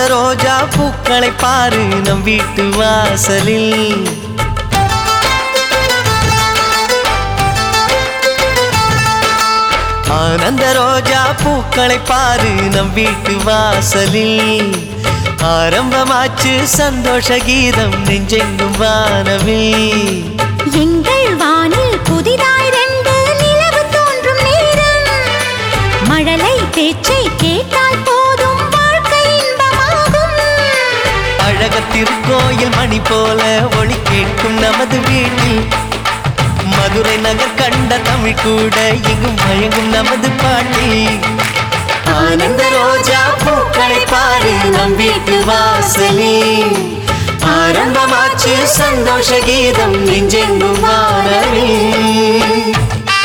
ஆனந்த ரோஜா பூக்களை பாரு நம் வீட்டு வாசலில் ஆனந்த ரோஜா பூக்களை பாரு நம் வீட்டு வாசலில் ஆரம்பமாச்சு சந்தோஷ கீதம் நெஞ்செங்கும் வானவில் எங்கள் வானில் புதிதாய் ரெண்டு நிலவு தோன்றும் நேரம் மழலை பேச்சை கேட்டால் போதும் வாழ்க்கை இன்பமாகும் அழக திருக்கோயில் மணி போல ஒளி கேட்கும் நமது வீட்டில் மதுரை நகர் கண்ட தமிழ் கூட எங்கும் மயங்கும் நமது பாட்டில் ஆனந்த ரோஜா பூக்களை பாரு நம் வீட்டு வாசலில் ஆரம்பமாச்சு சந்தோஷ கீதம் நெஞ்செங்கும் வானவில்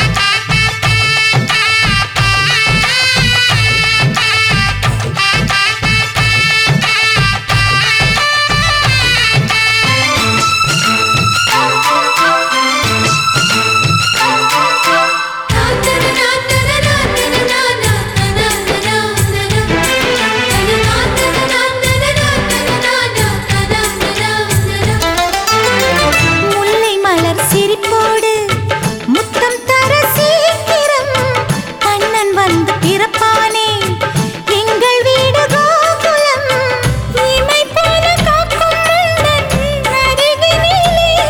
முல்லை மலர் சிரிப்போடு முத்தம் தர சீக்கிரம் கண்ணன் வந்து பிறப்பானே எங்கள் வீடு கோகுலம் இமை போல காக்கும் மன்னன் அருகினிலே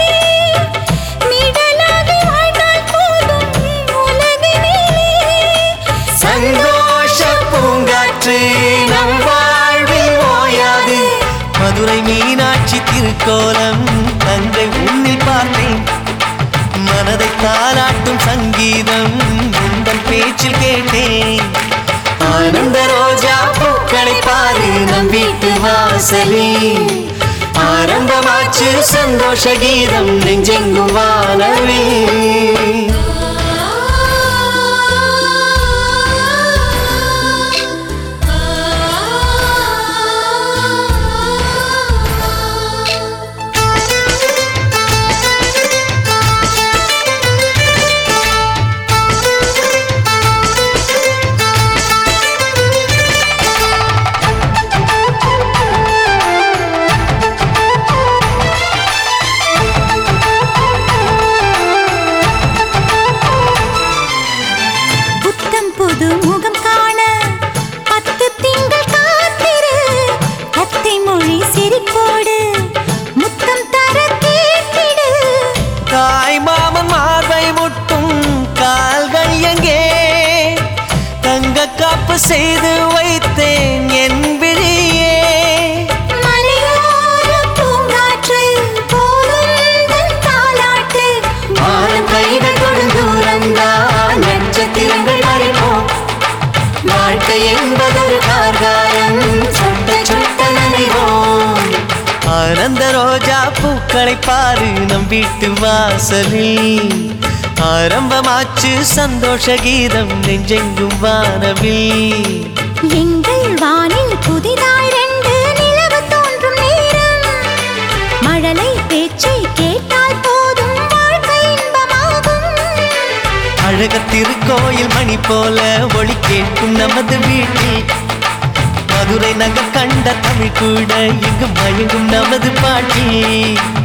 நிழலாகி வாழ்ந்தால் போதும் உலகினிலே சந்தோஷ பூங்காற்று நம் வாழ்வில் ஓயாது மதுரை மீனாட்சி திருக்கோலம் தங்கை உன்னில் பார்த்தேன் மனதை தாளாட்டும் சங்கீதம் உந்தன் பேச்சில் கேட்டேன் ஆனந்த ரோஜா பூக்களை பாரு நம் வீட்டு வாசலில் ஆரம்பமாச்சு சந்தோஷ கீதம் நெஞ்செங்கும் வானவே புத்தம் புது முகம் காண பத்து திங்கள் காத்திரு அத்தை மொழி சிரிப்போடு முத்தம் தர கேட்டிடு தாய் மாமன் மார்பை முட்டும் கால்கள் எங்கே தங்க காப்பு செய்து வைத்தேன் என் விழியே மலையோர பூங்காற்று போலும் தன் தாலாட்டு வானம் கைகள் தொடும் தூரம்தான் நட்சத்திரங்கள் மறைப்போம் வாழ்க்கை என்பதொரு கார்காலம் சுட்ட சுட்ட நனைவோம் ஆனந்த ரோஜா பூக்களை பாரு நம் வீட்டு வாசலில் ஆரம்பமாச்சு சந்தோஷ கீதம் நெஞ்செங்கும் வானவில் எங்கள் வானில் புதிதாய் ரெண்டு நிலவு தோன்றும் நேரம் மழலை பேச்சை கேட்டால் போதும் வாழ்க்கை இன்பமாகும் அழக திருக்கோயில் மணி போல ஒளி கேட்கும் நமது வீட்டில் மதுரை நகர் கண்ட தமிழ் கூட இங்கு மயங்கும் நமது பாட்டி